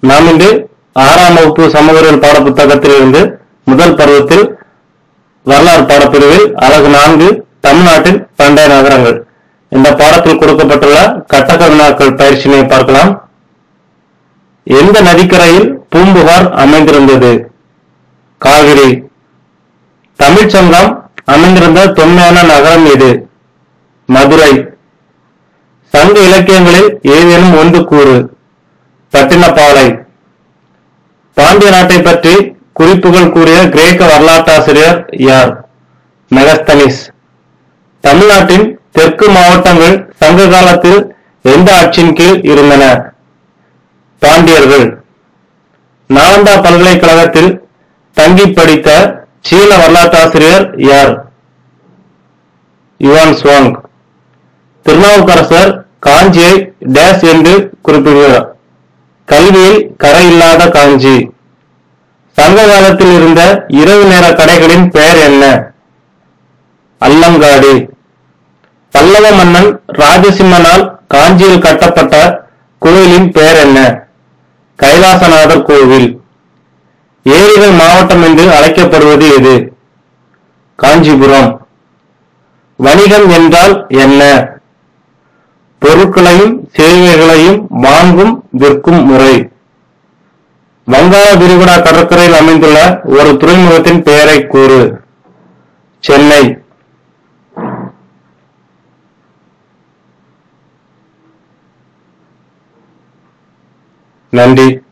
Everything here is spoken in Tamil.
நாம் இன்று ஆறாம் வகுப்பு சமூகவியல் பாடப்புத்தகத்திலிருந்து முதல் பருவத்தில் வரலாறு பாடப்பிரிவில் அலகு நான்கு தமிழ்நாட்டின் பண்டைய நகரங்கள் இந்த பாடத்தில் கொடுக்கப்பட்டுள்ள கட்டக வினாக்கள் பயிற்சியினை பார்க்கலாம் எந்த நதிக்கரையில் பூம்புகார் அமைந்திருந்தது காவிரி தமிழ்ச்சங்கம் அமைந்திருந்த தொன்மையான நகரம் எது மதுரை சங்க இலக்கியங்களில் ஏதேனும் ஒன்று கூறு பட்டினப்பாலை பாண்டிய நாட்டை பற்றி குறிப்புகள் கூறிய கிரேக்க வரலாற்றாசிரியர் யார் மெகஸ்தனிஸ் தமிழ்நாட்டின் தெற்கு மாவட்டங்கள் சங்க காலத்தில் எந்த ஆட்சியின் கீழ் இருந்தன பாண்டியர்கள் நாலந்தா பல்கலைக்கழகத்தில் தங்கி படித்த சீன வரலாற்றாசிரியர் யார் யுவான் சுவாங் திருநாவுக்கரசர் காஞ்சியை டேஸ் என்று குறிப்பிடுகிறார் கல்வியில் கரை இல்லாத காஞ்சி சங்க காலத்தில் இருந்த இரவு நேர கடைகளின் பெயர் என்ன அல்லங்காடி பல்லவ மன்னன் ராஜசிம்மனால் காஞ்சியில் கட்டப்பட்ட கோயிலின் பெயர் என்ன கைலாசநாதர் கோவில் ஏரிகள் மாவட்டம் என்று அழைக்கப்படுவது எது காஞ்சிபுரம் வணிகம் என்றால் என்ன பொருட்களையும் சேவைகளையும் வாங்கும் விற்கும் முறை வங்காள விரிகுடா கடற்கரையில் அமைந்துள்ள ஒரு துறைமுகத்தின் பெயரை கூறு சென்னை நன்றி